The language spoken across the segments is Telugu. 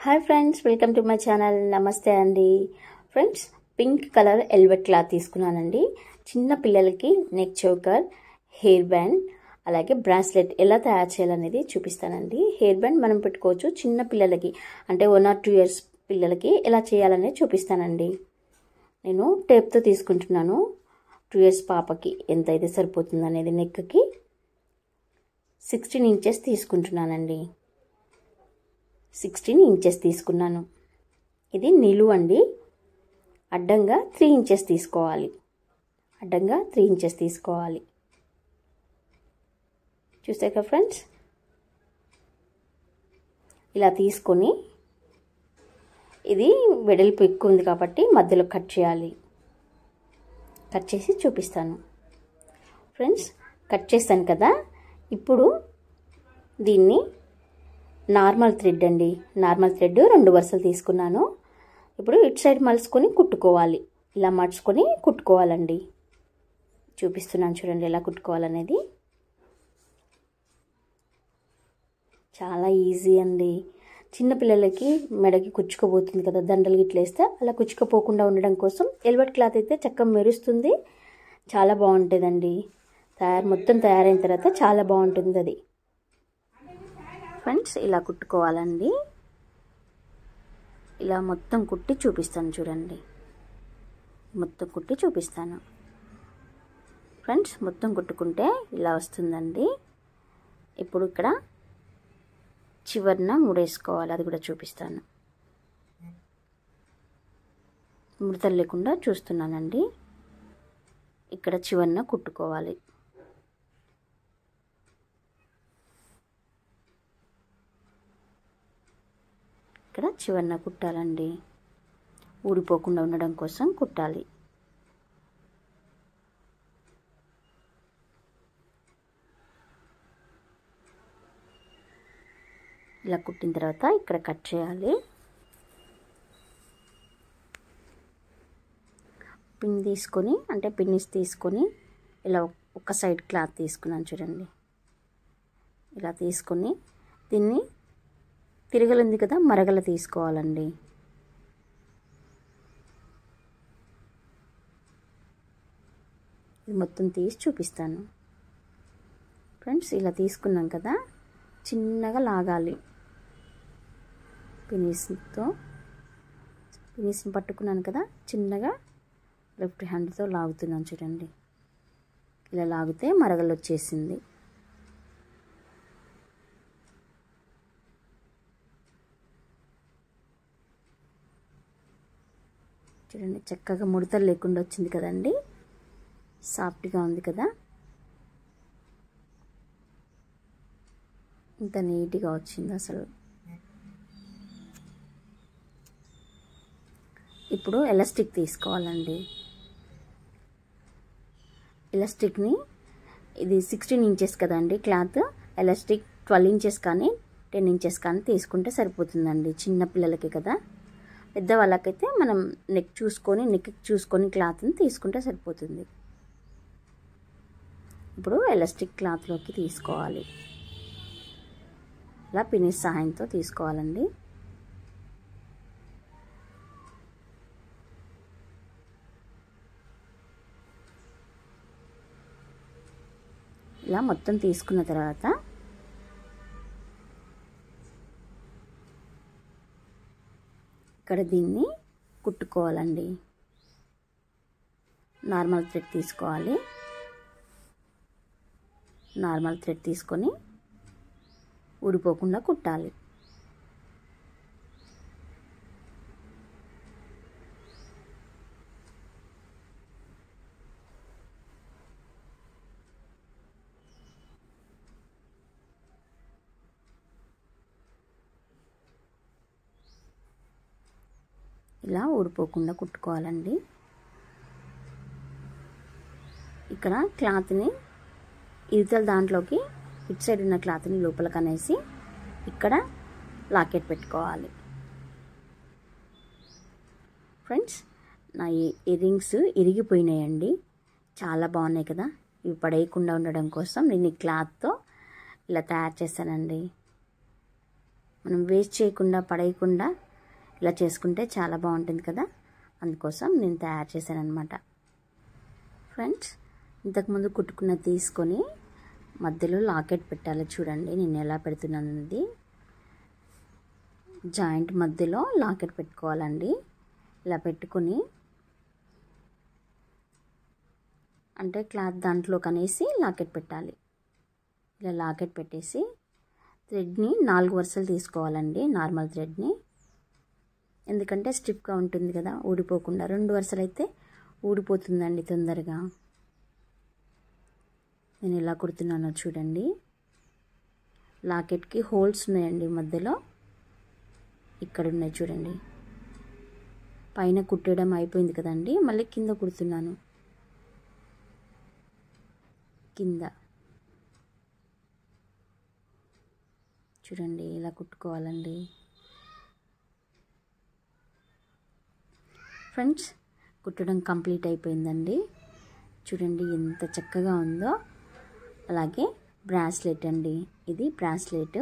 hi friends welcome to my channel నమస్తే అండి friends pink colour velvet cloth తీసుకున్నానండి చిన్న పిల్లలకి నెక్ చోకర్ హెయిర్ బ్యాండ్ అలాగే బ్రాస్లెట్ ఎలా తయారు చేయాలనేది చూపిస్తానండి హెయిర్ బ్యాండ్ మనం పెట్టుకోవచ్చు చిన్న పిల్లలకి అంటే వన్ ఆర్ టూ ఇయర్స్ పిల్లలకి ఎలా చేయాలనేది చూపిస్తానండి నేను టేప్తో తీసుకుంటున్నాను టూ ఇయర్స్ పాపకి ఎంత అయితే సరిపోతుంది అనేది నెక్కి సిక్స్టీన్ ఇంచెస్ తీసుకుంటున్నానండి సిక్స్టీన్ ఇంచెస్ తీసుకున్నాను ఇది నిలువు అండి అడ్డంగా త్రీ ఇంచెస్ తీసుకోవాలి అడ్డంగా త్రీ ఇంచెస్ తీసుకోవాలి చూసాక ఫ్రెండ్స్ ఇలా తీసుకొని ఇది వెడల్పు ఎక్కువ ఉంది కాబట్టి మధ్యలో కట్ చేయాలి కట్ చేసి చూపిస్తాను ఫ్రెండ్స్ కట్ చేస్తాను కదా ఇప్పుడు దీన్ని నార్మల్ థ్రెడ్ అండి నార్మల్ థ్రెడ్ రెండు వరుసలు తీసుకున్నాను ఇప్పుడు ఇటు సైడ్ మలుచుకొని కుట్టుకోవాలి ఇలా మడుచుకొని కుట్టుకోవాలండి చూపిస్తున్నాను చూడండి ఎలా కుట్టుకోవాలనేది చాలా ఈజీ అండి చిన్నపిల్లలకి మెడకి కుచ్చుకోబోతుంది కదా దండలు గిట్ల వేస్తే అలా కుచ్చుకోపోకుండా ఉండడం కోసం ఎల్వెట్ క్లాత్ అయితే చక్కగా మెరుస్తుంది చాలా బాగుంటుందండి తయారు మొత్తం తయారైన తర్వాత చాలా బాగుంటుంది అది ఫ్రెండ్స్ ఇలా కుట్టుకోవాలండి ఇలా మొత్తం కుట్టి చూపిస్తాను చూడండి మొత్తం కుట్టి చూపిస్తాను ఫ్రెండ్స్ మొత్తం కుట్టుకుంటే ఇలా వస్తుందండి ఇప్పుడు ఇక్కడ చివరిన ముడేసుకోవాలి అది కూడా చూపిస్తాను ముడతలు లేకుండా చూస్తున్నానండి ఇక్కడ చివరిన కుట్టుకోవాలి ఇక్కడ చివరిన కుట్టాలండి ఊడిపోకుండా ఉండడం కోసం కుట్టాలి ఇలా కుట్టిన తర్వాత ఇక్కడ కట్ చేయాలి పిన్ తీసుకొని అంటే పిన్నిస్ తీసుకొని ఇలా ఒక సైడ్ క్లాత్ తీసుకున్నాను చూడండి ఇలా తీసుకొని దీన్ని తిరగలుంది కదా మరగల తీసుకోవాలండి ఇది మొత్తం తీసి చూపిస్తాను ఫ్రెండ్స్ ఇలా తీసుకున్నాం కదా చిన్నగా లాగాలి పినీస్తో పినీస్ని పట్టుకున్నాను కదా చిన్నగా లెఫ్ట్ హ్యాండ్తో లాగుతున్నాను చూడండి ఇలా లాగితే మరగలు వచ్చేసింది చూడండి చక్కగా ముడతలు లేకుండా వచ్చింది కదండి సాఫ్ట్గా ఉంది కదా ఇంత నీట్గా వచ్చింది అసలు ఇప్పుడు ఎలాస్టిక్ తీసుకోవాలండి ఎలాస్టిక్ని ఇది సిక్స్టీన్ ఇంచెస్ కదండి క్లాత్ ఎలాస్టిక్ ట్వెల్వ్ ఇంచెస్ కానీ టెన్ ఇంచెస్ కానీ తీసుకుంటే సరిపోతుందండి చిన్న పిల్లలకి కదా పెద్దవాళ్ళకైతే మనం నెక్ చూసుకొని నెక్ చూసుకొని క్లాత్ని తీసుకుంటే సరిపోతుంది ఇప్పుడు ఎలాస్టిక్ క్లాత్లోకి తీసుకోవాలి ఇలా పినిస్ సహాయంతో తీసుకోవాలండి ఇలా మొత్తం తీసుకున్న తర్వాత ఇక్కడ దీన్ని కుట్టుకోవాలండి నార్మల్ థ్రెడ్ తీసుకోవాలి నార్మల్ థ్రెడ్ తీసుకొని ఊడిపోకుండా కుట్టాలి ఇలా ఊడిపోకుండా కుట్టుకోవాలండి ఇక్కడ క్లాత్ని ఇవతల దాంట్లోకి ఇటు సైడ్ ఉన్న క్లాత్ని లోపలికి అనేసి ఇక్కడ లాకెట్ పెట్టుకోవాలి ఫ్రెండ్స్ నా ఇయర్ రింగ్స్ ఇరిగిపోయినాయండి చాలా బాగున్నాయి కదా ఇవి పడేయకుండా ఉండడం కోసం నేను ఈ క్లాత్తో ఇలా తయారు చేశానండి మనం వేస్ట్ చేయకుండా పడేయకుండా ఇలా చేసుకుంటే చాలా బాగుంటుంది కదా అందుకోసం నేను తయారు చేశాను అనమాట ఫ్రెండ్స్ ఇంతకుముందు కుట్టుకున్న తీసుకొని మధ్యలో లాకెట్ పెట్టాలి చూడండి నేను ఎలా పెడుతున్నాను అనేది జాయింట్ మధ్యలో లాకెట్ పెట్టుకోవాలండి ఇలా పెట్టుకొని అంటే క్లాత్ దాంట్లో కనేసి లాకెట్ పెట్టాలి ఇలా లాకెట్ పెట్టేసి థ్రెడ్ని నాలుగు వరుసలు తీసుకోవాలండి నార్మల్ థ్రెడ్ని ఎందుకంటే స్ట్రిప్గా ఉంటుంది కదా ఊడిపోకుండా రెండు వరుసలు అయితే ఊడిపోతుందండి తొందరగా నేను ఎలా కుడుతున్నానో చూడండి లాకెట్కి హోల్స్ ఉన్నాయండి మధ్యలో ఇక్కడ ఉన్నాయి చూడండి పైన కుట్టడం అయిపోయింది కదండి మళ్ళీ కింద కుడుతున్నాను కింద చూడండి ఇలా కుట్టుకోవాలండి ఫ్రెండ్స్ కుట్టడం కంప్లీట్ అయిపోయిందండి చూడండి ఎంత చక్కగా ఉందో అలాగే బ్రాస్లెట్ అండి ఇది బ్రాస్లెట్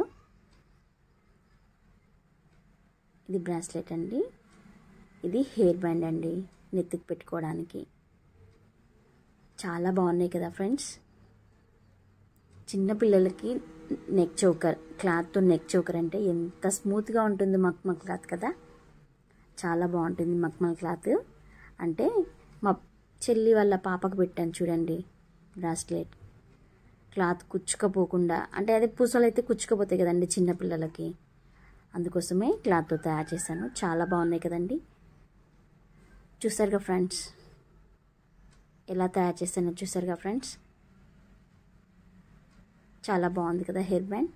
ఇది బ్రాస్లెట్ అండి ఇది హెయిర్ బ్యాండ్ అండి నెత్తికి పెట్టుకోవడానికి చాలా బాగున్నాయి కదా ఫ్రెండ్స్ చిన్నపిల్లలకి నెక్ చోకర్ క్లాత్తో నెక్ చోకర్ అంటే ఎంత స్మూత్గా ఉంటుంది మక్మల్ క్లాత్ కదా చాలా బాగుంటుంది మక్మల్ క్లాత్ అంటే మా చెల్లి వాళ్ళ పాపకు పెట్టాను చూడండి బ్రాస్లెట్ క్లాత్ కుచ్చుకపోకుండా అంటే అదే పూసలు అయితే కుచ్చుకపోతాయి కదండి చిన్నపిల్లలకి అందుకోసమే క్లాత్తో తయారు చేశాను చాలా బాగున్నాయి కదండి చూసారుగా ఫ్రెండ్స్ ఎలా తయారు చేశానో చూసారుగా ఫ్రెండ్స్ చాలా బాగుంది కదా హెయిర్ బ్యాండ్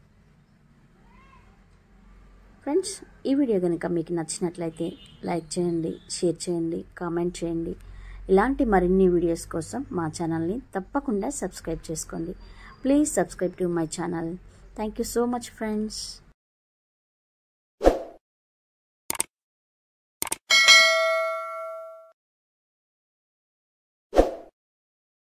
ఫ్రెండ్స్ ఈ వీడియో కనుక మీకు నచ్చినట్లయితే లైక్ చేయండి షేర్ చేయండి కామెంట్ చేయండి ఇలాంటి మరిన్ని వీడియోస్ కోసం మా ఛానల్ని తప్పకుండా సబ్స్క్రైబ్ చేసుకోండి please subscribe to my channel thank you so much friends